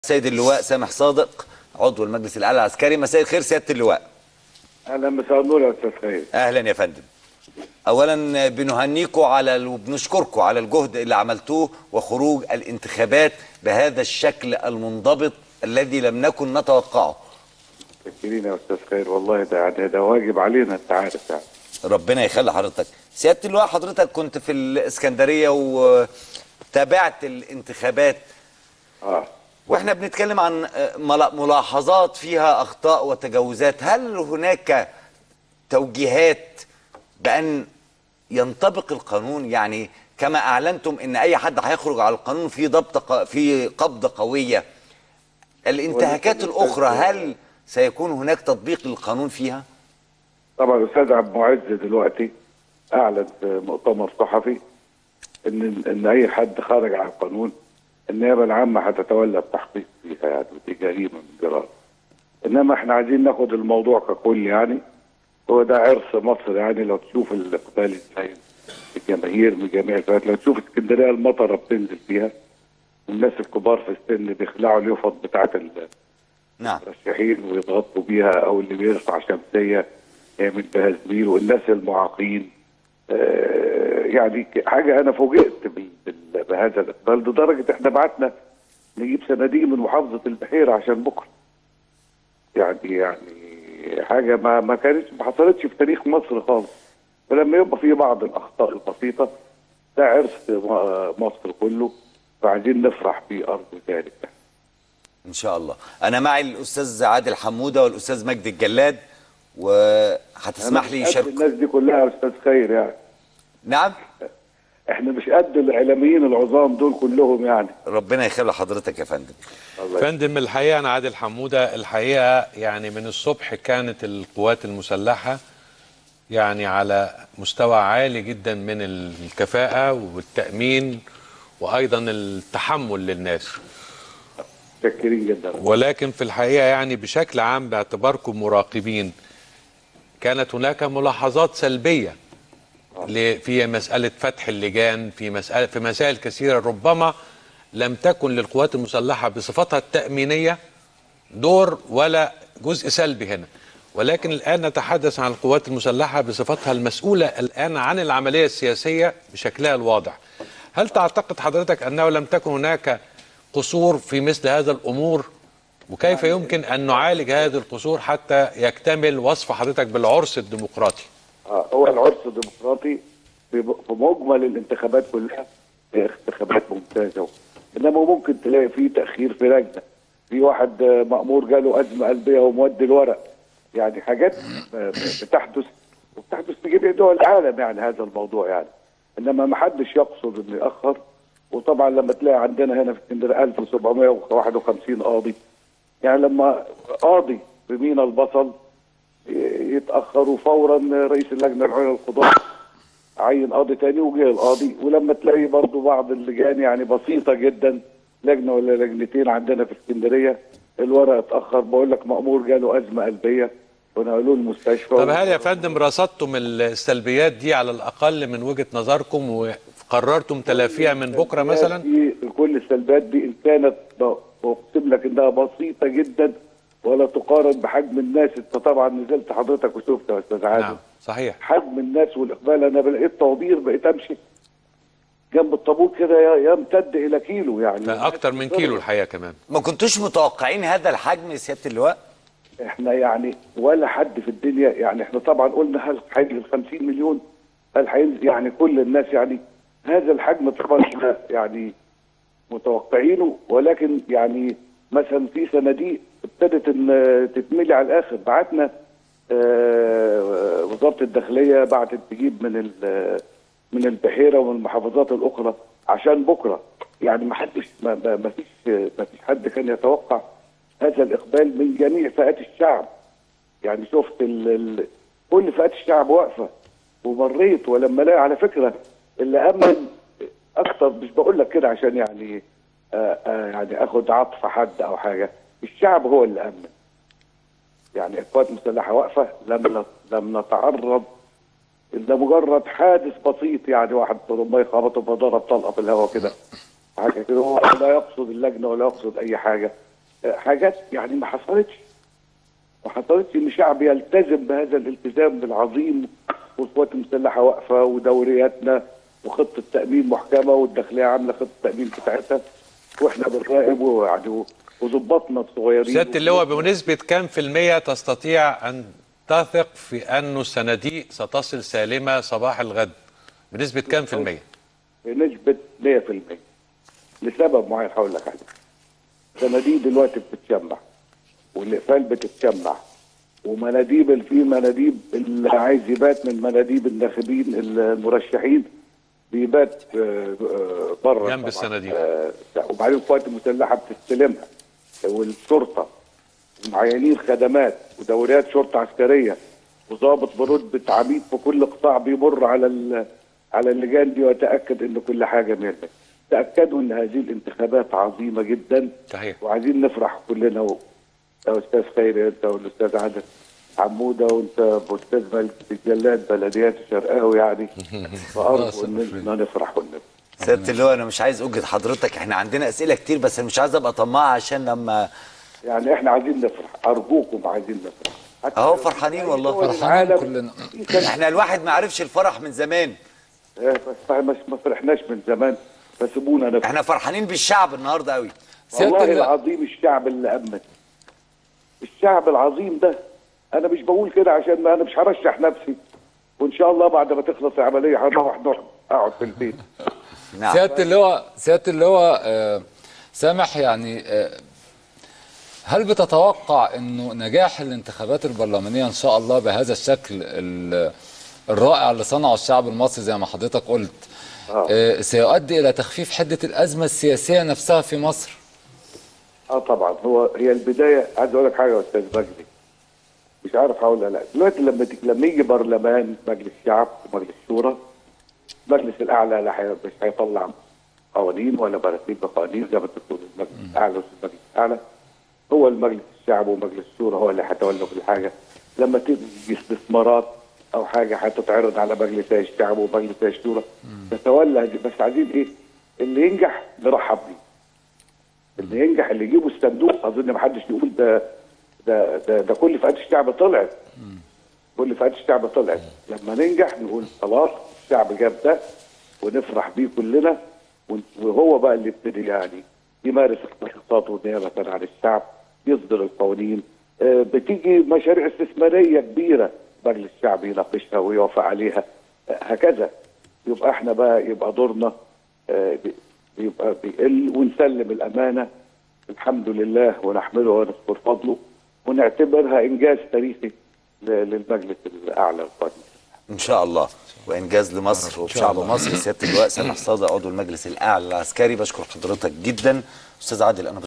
سيد اللواء سامح صادق عضو المجلس الاعلى العسكري مساء الخير سياده اللواء اهلا مساء النور يا استاذ خير اهلا يا فندم اولا بنهنيكم على وبنشكركم على الجهد اللي عملتوه وخروج الانتخابات بهذا الشكل المنضبط الذي لم نكن نتوقعه فاكرين يا استاذ خير والله ده ده, ده واجب علينا انت عارف يعني ربنا يخلي حضرتك سياده اللواء حضرتك كنت في الاسكندريه وتابعت الانتخابات اه واحنا بنتكلم عن ملا- ملاحظات فيها اخطاء وتجاوزات هل هناك توجيهات بان ينطبق القانون يعني كما اعلنتم ان اي حد هيخرج على القانون في ضبط ق- في قبضه قويه الانتهاكات الاخرى هل سيكون هناك تطبيق للقانون فيها طبعا الاستاذ عبد المعز دلوقتي اعلن في مؤتمر صحفي ان ان اي حد خارج عن القانون النيابه العامه هتتولى التحقيق فيها يعني ودي جريمه من جرائم انما احنا عايزين ناخد الموضوع ككل يعني هو ده عرس مصر يعني لو تشوف الاقبال ازاي الجماهير من جميع الفئات لو تشوف اسكندريه المطره بتنزل فيها والناس الكبار في السن بيخلعوا اليفط بتاعت ال- نعم المرشحين ويضغطوا بيها او اللي بيرفع شمسيه يعمل بها زميل والناس المعاقين آه، يعني ك- حاجه انا فوجئت بال- بال- بهذا الاقبال لدرجه احنا بعتنا نجيب صناديق من محافظه البحيره عشان بكره يعني يعني حاجه ما ما كانتش ما حصلتش في تاريخ مصر خالص فلما يبقى في بعض الاخطاء البسيطه ده عرس م- مصر كله فعايزين نفرح بيه ارجو ذلك ان شاء الله انا معي الاستاذ عادل حموده والاستاذ مجدي الجلاد وهتسمح لي أنا مش قد يشاركوا الناس دي كلها يا استاذ خير يعني نعم احنا مش قد الاعلاميين العظام دول كلهم يعني ربنا يخلي حضرتك يا فندم الله فندم الحقيقه انا عادل حموده الحقيقه يعني من الصبح كانت القوات المسلحه يعني على مستوى عالي جدا من الكفاءه والتامين وايضا التحمل للناس متشكرين جدا ولكن في الحقيقه يعني بشكل عام باعتباركم مراقبين كانت هناك ملاحظات سلبيه ل- في مساله فتح اللجان في مساله في مسائل كثيره ربما لم تكن للقوات المسلحه بصفتها التامينيه دور ولا جزء سلبي هنا ولكن الان نتحدث عن القوات المسلحه بصفتها المسؤوله الان عن العمليه السياسيه بشكلها الواضح هل تعتقد حضرتك انه لم تكن هناك قصور في مثل هذا الامور وكيف يمكن ان نعالج هذه القصور حتى يكتمل وصف حضرتك بالعرس الديمقراطي آه هو العرس الديمقراطي في في مجمل الانتخابات كلها هي انتخابات ممتازه انما ممكن تلاقي فيه تاخير في لجنه في واحد آه، مامور جاله ازمه قلبيه ومودي الورق يعني حاجات آه، بتحدث وبتحدث في جميع دول العالم يعني هذا الموضوع يعني انما ما حدش يقصد انه ياخر وطبعا لما تلاقي عندنا هنا في اسكندريه 1751 قاضي يعني لما قاضي في مينا البصل يتاخروا فورا رئيس اللجنه العليا للقضاء عين قاضي تاني وجه القاضي ولما تلاقي برضو بعض اللجان يعني بسيطه جدا لجنه ولا لجنتين عندنا في اسكندريه الورق اتاخر بقول لك مامور جاله ازمه قلبيه ونقلوه المستشفى طب هل يا فندم رصدتم السلبيات دي على الاقل من وجهه نظركم وقررتم تلافيها من بكره مثلا دي كل السلبيات دي ان كانت ب- بقسم لك انها بسيطه جدا ولا تقارن بحجم الناس انت طبعا نزلت حضرتك وشفت يا استاذ عادل نعم صحيح حجم الناس والاقبال انا لقيت طوابير بقيت امشي جنب الطابور كده ي- يمتد الى كيلو يعني اكتر من كيلو الحقيقه كمان ما كنتوش متوقعين هذا الحجم يا سياده اللواء احنا يعني ولا حد في الدنيا يعني احنا طبعا قلنا هل هينزل 50 مليون هل هينزل يعني كل الناس يعني هذا الحجم طبعا احنا يعني متوقعينه ولكن يعني مثلا في صناديق ابتدت ان تتملي على الاخر بعتنا آه، وزاره الداخليه بعتت تجيب من ال- من البحيره ومن المحافظات الاخرى عشان بكره يعني ما حدش ما, ما ما فيش ما فيش حد كان يتوقع هذا الاقبال من جميع فئات الشعب يعني شفت ال ال كل فئات الشعب واقفه ومريت ولما الاقي على فكره اللي امن اكتر مش بقول لك كده عشان يعني آآ آآ يعني اخد عطف حد او حاجه الشعب هو اللي امن يعني القوات المسلحه واقفه لم نت- لم نتعرض الا مجرد حادث بسيط يعني واحد طرمباي خبطه فضرب طلقه في الهواء كده حاجه كده هو لا يقصد اللجنه ولا يقصد اي حاجه آه، حاجات يعني ما حصلتش ما حصلتش ان شعب يلتزم بهذا الالتزام العظيم والقوات المسلحه واقفه ودورياتنا وخطه تامين محكمه والداخليه عامله خطه تامين بتاعتها واحنا بنراقب ويعني وظباطنا الصغيرين سياده اللواء بنسبه كام في الميه تستطيع ان تثق في انه الصناديق ستصل سالمه صباح الغد بنسبه كام في الميه بنسبه 100% لسبب معين هقول لك عليه صناديق دلوقتي بتتجمع والاقفال بتتجمع ومناديب ال- في مناديب اللي عايز يبات من مناديب الناخبين المرشحين بيبات آه، آه، بره جنب طبعاً. الصناديق. آه، وبعدين القوات المسلحه بتستلمها والشرطه ومعينين خدمات ودوريات شرطه عسكريه وضابط برتبه عميد في كل قطاع بيمر على ال- على اللجان دي ويتاكد ان كل حاجه ميرفكت تاكدوا ان هذه الانتخابات عظيمه جدا صحيح وعايزين نفرح كلنا و... يا استاذ خيري انت والاستاذ عادل عموده وانت باستاذ ملك الجلاد بلديات الشرقاوي يعني فارجو ان نفرح ونفرح سياده اللواء انا مش عايز اوجد حضرتك احنا عندنا اسئله كتير بس أنا مش عايز ابقى طماع عشان لما يعني احنا عايزين نفرح ارجوكم عايزين نفرح حتى أهو لو فرحانين أي والله. دول فرحانين العالم كلنا. كان- احنا الواحد ما عرفش الفرح من زمان إيه، بس مش ما فرحناش من زمان فسيبونا نفرح احنا فرحانين بالشعب النهارده قوي سيادة والله اللواء. العظيم الشعب اللي امن الشعب العظيم ده انا مش بقول كده عشان ما انا مش هرشح نفسي وان شاء الله بعد ما تخلص العمليه هروح نقعد اقعد في البيت نعم سياده اللواء سياده اللواء آه، سامح يعني آه، هل بتتوقع انه نجاح الانتخابات البرلمانيه ان شاء الله بهذا الشكل ال- الرائع اللي صنعه الشعب المصري زي ما حضرتك قلت آه. آه، سيؤدي الى تخفيف حده الازمه السياسيه نفسها في مصر اه طبعا هو هي البدايه عايز اقول لك حاجه يا استاذ مجدي مش عارف هقولها لا دلوقتي لما تيجي لما يجي برلمان مجلس الشعب ومجلس الشورى المجلس الاعلى لا حي- مش هيطلع قوانين ولا براتيب بقوانين زي ما انت بتقول المجلس الاعلى والمجلس الاعلى هو المجلس الشعب ومجلس الشورى هو اللي هيتولى كل حاجه لما تيجي استثمارات او حاجه هتتعرض على مجلس الشعب ومجلس الشورى تتولى هذه- بس عايزين ايه؟ اللي ينجح نرحب بيه اللي ينجح اللي يجيبوا الصندوق اظن ما حدش يقول ده ده ده, ده كل فئات الشعب طلعت كل فئات الشعب طلعت لما ننجح نقول خلاص الشعب جاب ده ونفرح بيه كلنا ون- وهو بقى اللي يبتدي يعني يمارس اختصاصاته نيابه عن الشعب يصدر القوانين آه، بتيجي مشاريع استثماريه كبيره مجلس الشعب يناقشها ويوافق عليها آه، هكذا يبقى احنا بقى يبقى دورنا آه، بي- بيبقى بيقل ونسلم الامانه الحمد لله ونحمله ونذكر فضله ونعتبرها انجاز تاريخي ل- للمجلس الاعلى القادم ان شاء الله وانجاز لمصر وشعب مصر سياده اللواء سامح صادق عضو المجلس الاعلى العسكري بشكر حضرتك جدا استاذ عادل انا